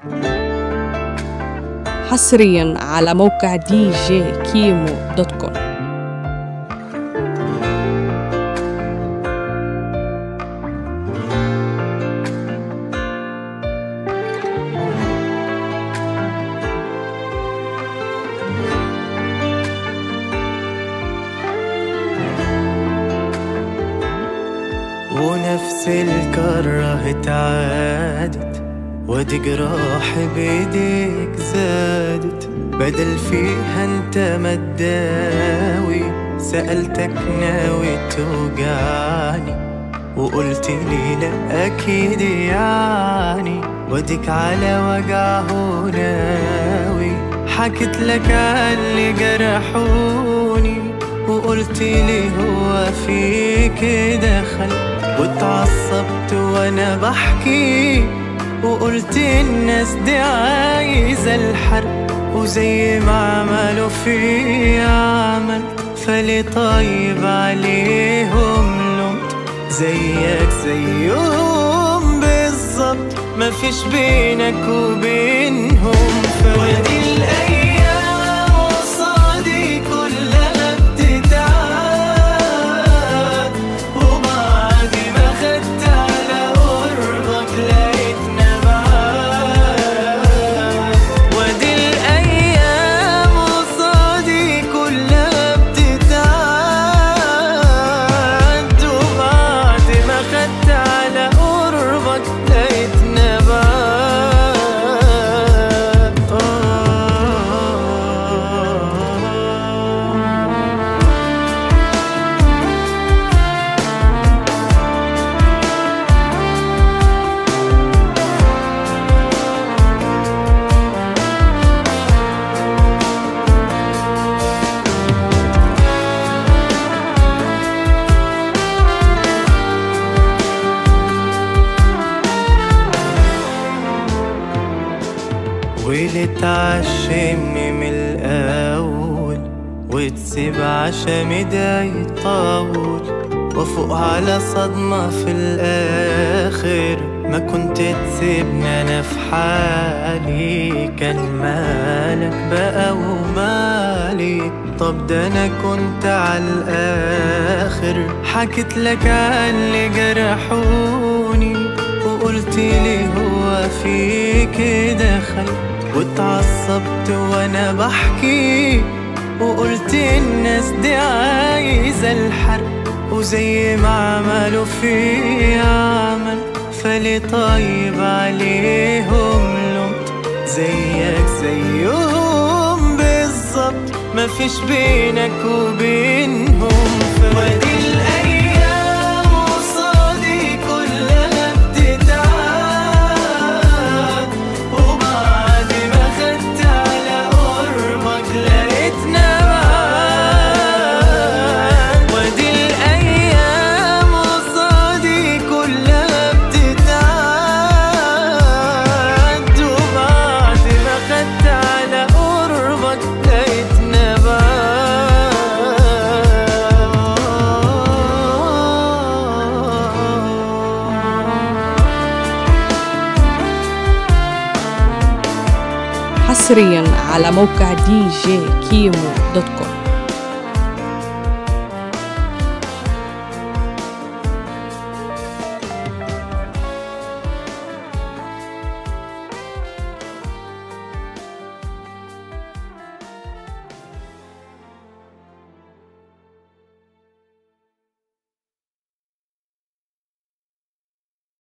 حصريا على موقع دي جي كيمو دوت كوم ونفس الكرة اتعادت وادي جراح بايديك زادت بدل فيها انت ما تداوي سألتك ناوي توجعني وقلت لي لا اكيد يعني واديك على وجعه ناوي حكيت لك على اللي جرحوني وقلت لي هو في كده خلق واتعصبت وانا بحكي وقلت الناس دي عايزة الحرق وزي ما عملوا في عملت فلي طيب عليهم لومت زيك زيهم بالظبط مفيش بينك وبينهم فرق ودي الأيام قصادي كلها بتتعاد وبعد ما خدت على قربك لقيتنا بعاد ودي الأيام قصادي كلها بتتعاد وبعد ما خدت على قربك لقيتنا بعاد واللي تعشمني من الأول وتسيب عشمي ده يطول وفوق على صدمة في الآخر ما كنت تسيبني أنا في حالي كان مالك بقى ومالي طب ده أنا كنت على الآخر حكيت لك على اللي جرحوني وقلت لي هو في كده خلق واتعصبت وانا بحكي وقلت الناس دي عايزة الحرق وزي ما عملوا في عمل فلي طيب عليهم لومت زيك زيهم بالظبط مفيش بينك وبينهم فرق ودي الأيام قصادي كلها بتتعاد وبعد ما خدت على قربك لقيتنا بعاد ودي الأيام قصادي كلها بتتعاد وبعد ما خدت على قربك لقيتنا بعاد حصريا على موقع دي جي كيمو دوت كوم